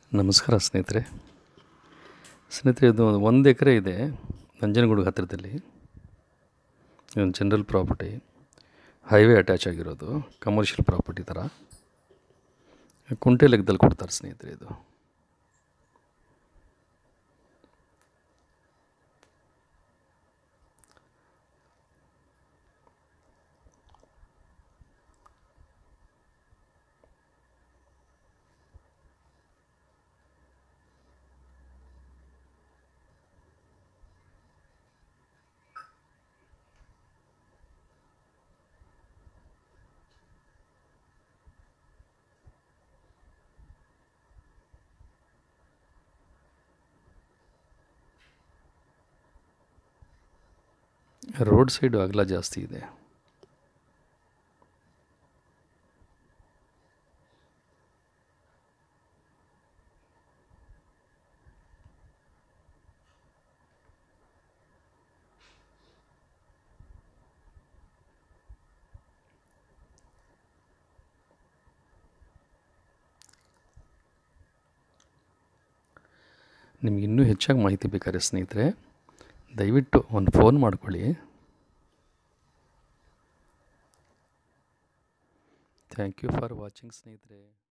ನಮಸ್ಕಾರ ಸ್ನೇಹಿತರೆ ಸ್ನೇಹಿತರೆ ಇದು ಒಂದು ಎಕರೆ ಇದೆ ನಂಜನಗೂಡು ಹತ್ತಿರದಲ್ಲಿ ಇದೊಂದು ಜನರಲ್ ಪ್ರಾಪರ್ಟಿ ಹೈವೇ ಅಟ್ಯಾಚ್ ಆಗಿರೋದು ಕಮರ್ಷಿಯಲ್ ಪ್ರಾಪರ್ಟಿ ಥರ ಕುಂಟೆ ಲೆಕ್ಕದಲ್ಲಿ ಕೊಡ್ತಾರೆ ಸ್ನೇಹಿತರೆ ಇದು ರೋಡ್ ಸೈಡು ಅಗಲ ಜಾಸ್ತಿ ಇದೆ ನಿಮ್ಗೆ ಇನ್ನೂ ಹೆಚ್ಚಾಗಿ ಮಾಹಿತಿ ಬೇಕಾದ್ರೆ ಸ್ನೇಹಿತರೆ ದಯವಿಟ್ಟು ಒಂದು ಫೋನ್ ಮಾಡ್ಕೊಳ್ಳಿ ಥ್ಯಾಂಕ್ ಯು ಫಾರ್ ವಾಚಿಂಗ್ ಸ್ನೇಹಿತರೆ